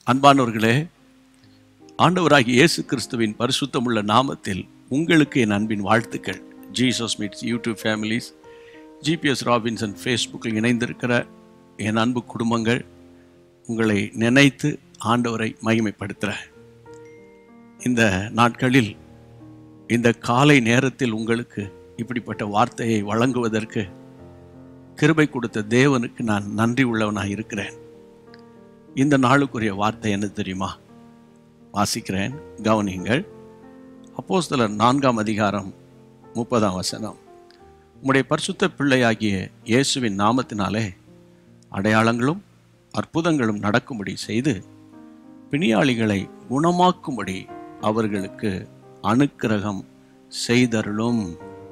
அன்பானவர்களே ஆண்டவராகிய இயேசு கிறிஸ்துவின் பரிசுத்தமுள்ள நாமத்தில் உங்களுக்கு என் அன்பின் வாழ்த்துக்கள் Jesus meets YouTube families GPS Robinson ஃபேஸ்புக்கில் இணைந்திருக்கிற என் அன்பு குடும்பங்கள் உங்களை நினைத்து ஆண்டவரை மகிமைப்படுத்துகிறேன் இந்த நாட்களில் இந்த காலை நேரத்தில் உங்களுக்கு இப்படிப்பட்ட வார்த்தையை வழங்குவதற்கு கிருபை கொடுத்த தேவனுக்கு நான் நன்றி உள்ளவனாக இருக்கிறேன் இந்த நாளுக்குரிய வார்த்தை என்ன தெரியுமா வாசிக்கிறேன் கவனியுங்கள் அப்போஸ்தலர் நான்காம் அதிகாரம் முப்பதாம் வசனம் உம்முடைய பரிசுத்த பிள்ளையாகிய இயேசுவின் நாமத்தினாலே அடையாளங்களும் அற்புதங்களும் நடக்கும்படி செய்து பிணியாளிகளை குணமாக்கும்படி அவர்களுக்கு அனுக்கிரகம் செய்தருளும்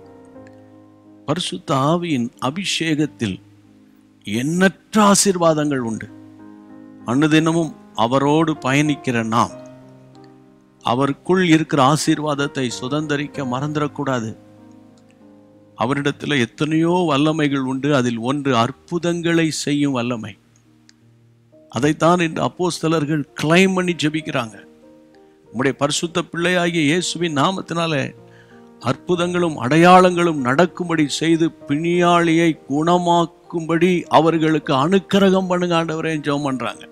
பரிசுத்த ஆவியின் அபிஷேகத்தில் எண்ணற்ற ஆசீர்வாதங்கள் உண்டு அனுதினமும் அவரோடு பயணிக்கிற நாம் அவருக்குள் இருக்கிற ஆசீர்வாதத்தை சுதந்திரிக்க மறந்துடக்கூடாது அவரிடத்தில் எத்தனையோ வல்லமைகள் உண்டு அதில் ஒன்று அற்புதங்களை செய்யும் வல்லமை அதைத்தான் இன்று அப்போஸ்தலர்கள் கிளைம் பண்ணி ஜெபிக்கிறாங்க உம்முடைய பரிசுத்த பிள்ளையாகிய இயேசுவின் நாமத்தினாலே அற்புதங்களும் அடையாளங்களும் நடக்கும்படி செய்து பிணியாளியை குணமாக்கும்படி அவர்களுக்கு அனுக்கிரகம் பண்ணுங்க ஆண்டவரே ஜெபம் பண்றாங்க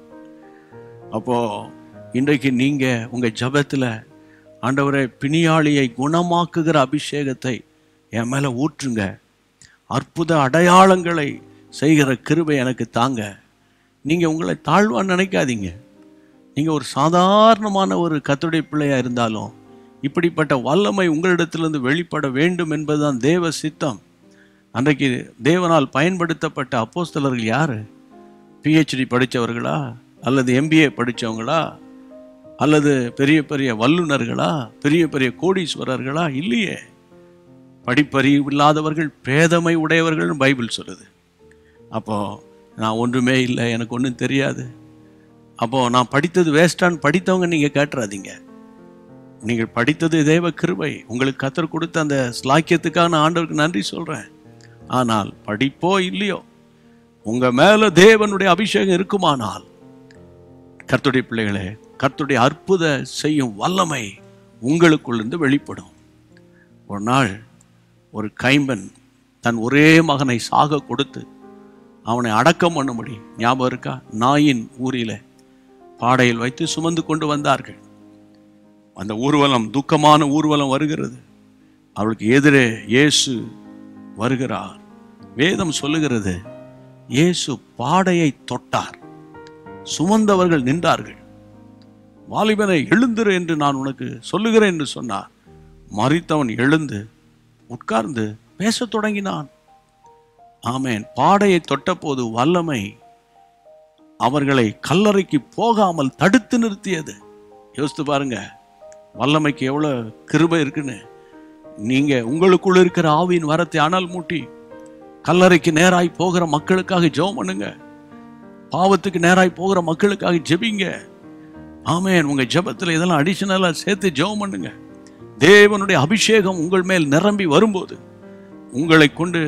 அப்போ இன்றைக்கு நீங்க உங்க ஜபத்துல ஆண்டவரே பிணியாளியை குணமாக்குகிற அபிஷேகத்தை என் மேல ஊற்றுங்க அற்புத அடையாளங்களை செய்கிற கிருபை எனக்கு தாங்க நீங்க உங்களை தாழ்வான்னு நினைக்காதீங்க நீங்க ஒரு சாதாரணமான ஒரு கத்துடைய பிள்ளையா இருந்தாலும் இப்படிப்பட்ட வல்லமை உங்களிடத்திலிருந்து வெளிப்பட வேண்டும் என்பதுதான் தேவ சித்தம் அன்றைக்கு தேவனால் பயன்படுத்தப்பட்ட அப்போஸ்தலர்கள் யாரு பிஹெச்டி படித்தவர்களா அல்லது எம்பிஏ படித்தவங்களா அல்லது பெரிய பெரிய வல்லுநர்களா பெரிய பெரிய கோடீஸ்வரர்களா இல்லையே படிப்பறிவு இல்லாதவர்கள் பேதமை உடையவர்கள் பைபிள் சொல்லுது அப்போ நான் ஒன்றுமே இல்லை எனக்கு ஒன்றும் தெரியாது அப்போ நான் படித்தது வேஸ்டான்னு படித்தவங்க நீங்கள் கேட்டுறாதீங்க நீங்கள் படித்தது தேவ கிருபை உங்களுக்கு கத்தர் கொடுத்த அந்த ஸ்லாக்கியத்துக்காக நான் ஆண்டவருக்கு நன்றி சொல்கிறேன் ஆனால் படிப்போ இல்லையோ உங்கள் மேலே தேவனுடைய அபிஷேகம் இருக்குமானால் கர்த்துடைய பிள்ளைகளே கர்த்துடைய அற்புத செய்யும் வல்லமை உங்களுக்குள்ளிருந்து வெளிப்படும் ஒரு நாள் ஒரு கைம்பன் தன் ஒரே மகனை சாக கொடுத்து அவனை அடக்கம் பண்ணும்படி ஞாபகம் இருக்கா நாயின் ஊரில் பாடையில் வைத்து சுமந்து கொண்டு வந்தார்கள் அந்த ஊர்வலம் துக்கமான ஊர்வலம் வருகிறது அவளுக்கு எதிரே இயேசு வருகிறார் வேதம் சொல்லுகிறது இயேசு பாடையை தொட்டார் சுமந்தவர்கள் நின்றார்கள் வாலிபனை எழுந்திரு என்று நான் உனக்கு சொல்லுகிறேன் என்று சொன்னார் மறித்தவன் எழுந்து உட்கார்ந்து பேசத் தொடங்கினான் ஆமேன் பாடையை தொட்டபோது வல்லமை அவர்களை கல்லறைக்கு போகாமல் தடுத்து நிறுத்தியது யோசித்து பாருங்க வல்லமைக்கு எவ்வளோ கிருபை இருக்குன்னு நீங்க உங்களுக்குள்ள இருக்கிற ஆவியின் வரத்தை அனல் மூட்டி கல்லறைக்கு நேராய் போகிற மக்களுக்காக ஜெபம் பண்ணுங்க பாவத்துக்கு நேராய் போகிற மக்களுக்காக ஜெபிங்க ஆமேன் உங்க ஜெபத்துல இதெல்லாம் அடிஷனலா சேர்த்து ஜெபம் பண்ணுங்க தேவனுடைய அபிஷேகம் உங்கள் மேல் நிரம்பி வரும்போது உங்களை கொண்டு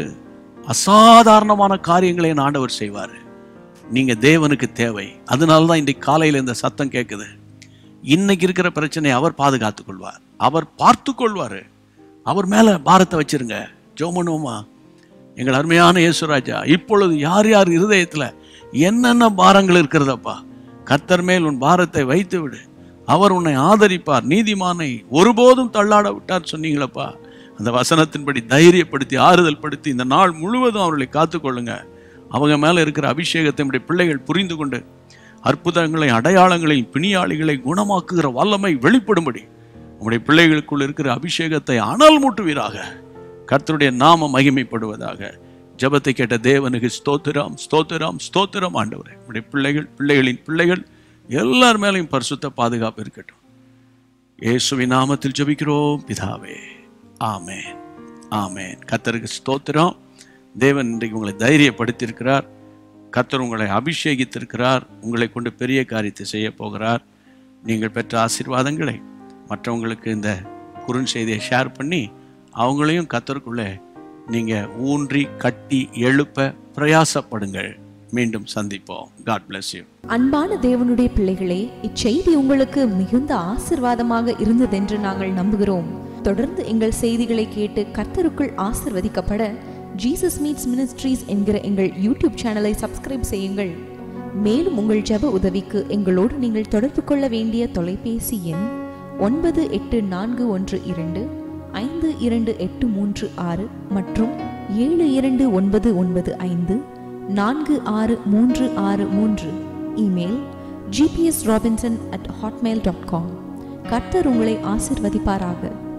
அசாதாரணமான காரியங்களை என் ஆண்டவர் செய்வார் நீங்க தேவனுக்கு தேவை அதனால தான் இன்றைக்கு காலையில் இந்த சத்தம் கேட்குது இன்னைக்கு இருக்கிற பிரச்சனையை அவர் பாதுகாத்துக் கொள்வார் அவர் பார்த்து கொள்வார் அவர் மேல பாரத்தை வச்சிருங்க ஜெபம் பண்ணுவோமா எங்கள் அருமையான இயேசுராஜா இப்பொழுது யார் யார் இருதயத்துல என்னென்ன பாரங்கள் இருக்கிறதப்பா கர்த்தர் மேல் உன் பாரத்தை வைத்து விடு அவர் உன்னை ஆதரிப்பார் நீதிமானை ஒருபோதும் தள்ளாட விட்டார் சொன்னீங்களப்பா அந்த வசனத்தின்படி தைரியப்படுத்தி ஆறுதல் படுத்தி இந்த நாள் முழுவதும் அவர்களை காத்துக்கொள்ளுங்க அவங்க மேல இருக்கிற அபிஷேகத்தை நம்முடைய பிள்ளைகள் புரிந்து கொண்டு அற்புதங்களை அடையாளங்களை பிணியாளிகளை குணமாக்குகிற வல்லமை வெளிப்படும்படி நம்முடைய பிள்ளைகளுக்குள் இருக்கிற அபிஷேகத்தை அனல் மூட்டுவீராக கர்த்தருடைய நாம மகிமைப்படுவதாக ஜெபத்தை கேட்ட தேவனுக்கு ஸ்தோத்திரம் ஸ்தோத்திரம் ஸ்தோத்திரம் ஆண்டவரே நம்முடைய பிள்ளைகள் பிள்ளைகளின் பிள்ளைகள் எல்லார் மேலையும் பரிசுத்த பாதுகாப்பு இருக்கட்டும் இயேசுவின் நாமத்தில் ஜெபிக்கிறோம் பிதாவே ஆமேன் ஆமேன் கர்த்தருக்கு ஸ்தோத்திரம் தேவன் இன்றைக்கு உங்களை தைரியப்படுத்தியிருக்கிறார் கர்த்தர் உங்களை அபிஷேகித்திருக்கிறார் உங்களை கொண்டு பெரிய காரியத்தை செய்ய போகிறார் நீங்கள் பெற்ற ஆசீர்வாதங்களை மற்றவங்களுக்கு இந்த குறுஞ்செய்தியை ஷேர் பண்ணி அவங்களையும் கத்தருக்குள்ளே நீங்கள் ஊன்றி கட்டி எழுப்ப பிரயாசப்படுங்கள் மீண்டும் சந்திப்போம் காட் bless யூ அன்பான தேவனுடைய பிள்ளைகளே இச்செய்தி உங்களுக்கு மிகுந்த ஆசிர்வாதமாக இருந்ததென்று நாங்கள் நம்புகிறோம் தொடர்ந்து எங்கள் செய்திகளை கேட்டு கர்த்தருக்குள் ஆசிர்வதிக்கப்பட ஜீசஸ் மீட்ஸ் மினிஸ்ட்ரீஸ் என்கிற எங்கள் யூடியூப் சேனலை சப்ஸ்கிரைப் செய்யுங்கள் மேலும் உங்கள் ஜெப உதவிக்கு எங்களோடு நீங்கள் தொடர்பு கொள்ள வேண்டிய தொலைபேசி எண் ஒன்பது எட்டு நான்கு ஒன்று இரண்டு ஐந்து இரண்டு எட்டு மூன்று ஆறு மற்றும் ஏழு இரண்டு ஒன்பது ஒன்பது ஐந்து நான்கு ஆறு மூன்று ஆறு மூன்று email GPS Robinson at hotmail dot com கர்த்தர் உங்களை ஆசிர்வதிப்பாராக